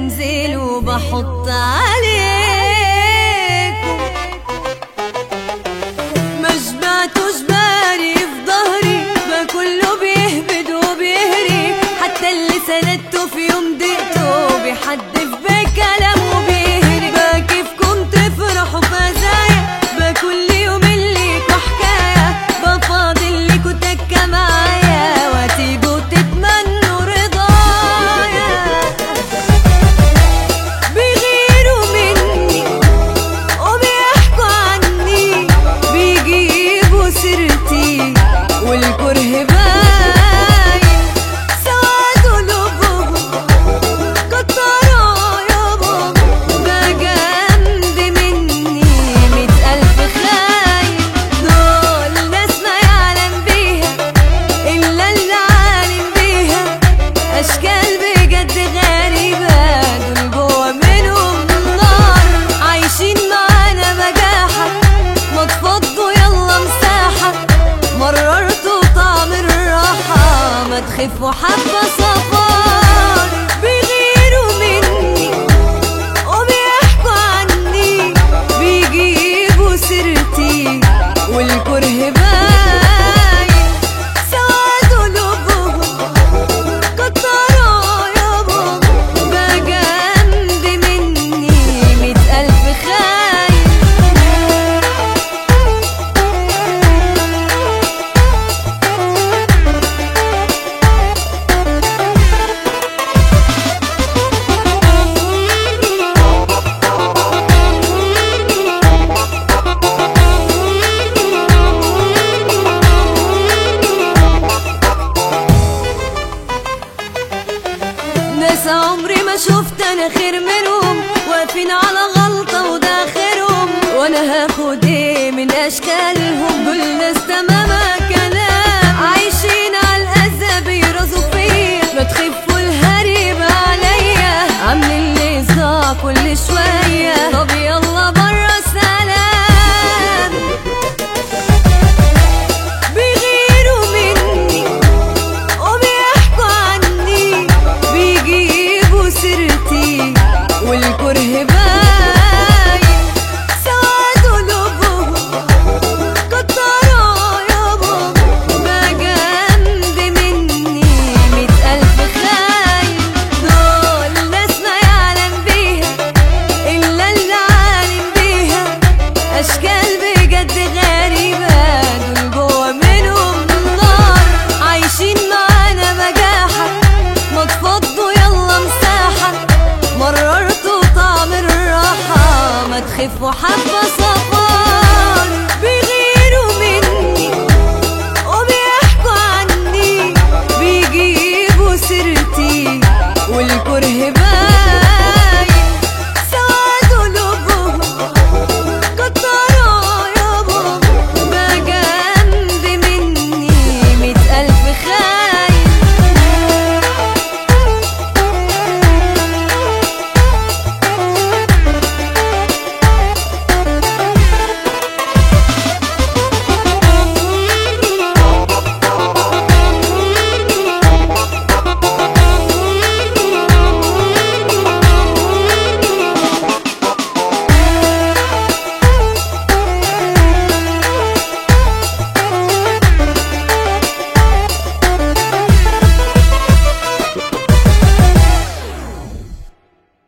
بنزل وبحط عليكم ما شبعتوش باري في ظهري ما كله بيهبد وبيهري حتى اللي سندته في يوم دقته بيحدف بكلامه بيهري ما كيفكم تفرحوا بمزايا ما كل يوم ليكوا حكاية بفاضل ليكوا تكة معايا وتيجوا تتمنوا رضايا بيغيروا مني وبيحكوا عني بيجيبوا سيرتي والكره باين سواد قلوبهم كتروا يابا ده جنب مني مية ألف خاين دول ناس ما يعلم بيها إلا اللي عالم بيها أشكال بجد غريبة دول جوا منهم نار عايشين معانا بجاحة ما تفضوا يلا مساحة مررتوا طعم الراحة ما تخفوا حبة صفار بيغيروا مني وبيحكوا عني بيجيبوا سيرتي والكره باين سواد قلوبهم كتروا يابا ده جنب مني مية ألف خاين ناس عمري ما شفت انا خير منهم واقفين على غلطة وده خيرهم وانا هاخد ايه من اشكالهم دول ناس تماما كلام عايشين على الاذى بيرازوا فيا ما تخفوا الهريب عليا عاملين لي صداع كل شوية طب يلا برا سلام بيغيروا مني وبيحكوا عني بيجيبوا سيرتي والكره باين سواد قلوبهم كتروا يابا ده جنب مني مية ألف خاين دول ناس ما يعلم بيها إلا اللي عالم بيها أشكال بجد غريبة دول جوا منهم نار عايشين معانا بجاحة ما تفضوا يلا مساحة مررتوا طعم الراحة ما تخفوا حبة